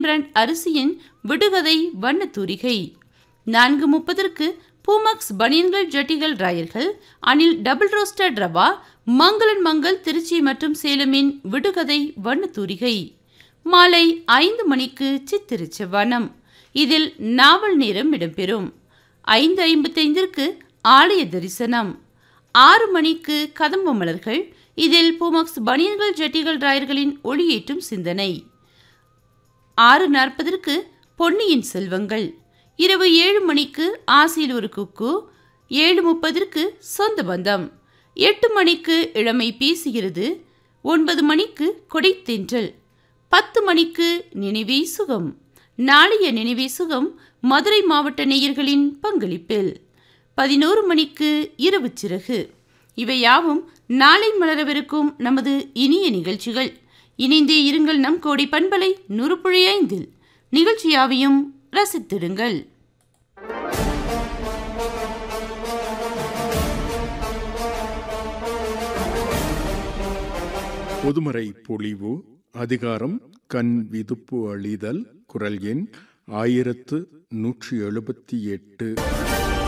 brand அரிசியின் விடுகதை வண்ணத்தூரிகை நான்கு முப்பதற்கு பூமக்ஸ் பனியன்கள் ஜட்டிகள் ராயர்கள் அணில் டபுள் ரோஸ்டட் ரவா மங்களன் மங்கள் திருச்சி மற்றும் சேலமின் விடுகதை வண்ணத்தூரிகை மாலை ஐந்து மணிக்கு சித்திருச்ச வனம் இதில் நாவல் நேரம் இடம்பெறும் ஐந்து ஐம்பத்தைந்திற்கு ஆலய தரிசனம் ஆறு மணிக்கு கதம்ப மலர்கள் இதில் பூமக்ஸ் பனியன்கள் ஜட்டிகள் ராயர்களின் ஒளியேற்றும் சிந்தனை ஆறு நாற்பதற்கு பொன்னியின் செல்வங்கள் இரவு ஏழு மணிக்கு ஆசையில் ஒரு குக்கு ஏழு முப்பதற்கு சொந்த பந்தம் எட்டு மணிக்கு இளமை பேசுகிறது ஒன்பது மணிக்கு கொடைத்தென்றல் பத்து மணிக்கு நினைவே சுகம் நாளைய நினைவே சுகம் மதுரை மாவட்ட நேயர்களின் பங்களிப்பில் பதினோரு மணிக்கு இரவு சிறகு இவையாவும் நாளை மலரவிருக்கும் நமது இனிய நிகழ்ச்சிகள் இணைந்தே இருங்கள் நம் கோடி பண்பலை நூறு புள்ளி ஐந்தில் நிகழ்ச்சியாவையும் ரசித்திடுங்கள் பொதுமறை பொழிவு அதிகாரம் கண் விதுப்பு அழிதல் குரல் எண் ஆயிரத்து நூற்றி எழுபத்தி எட்டு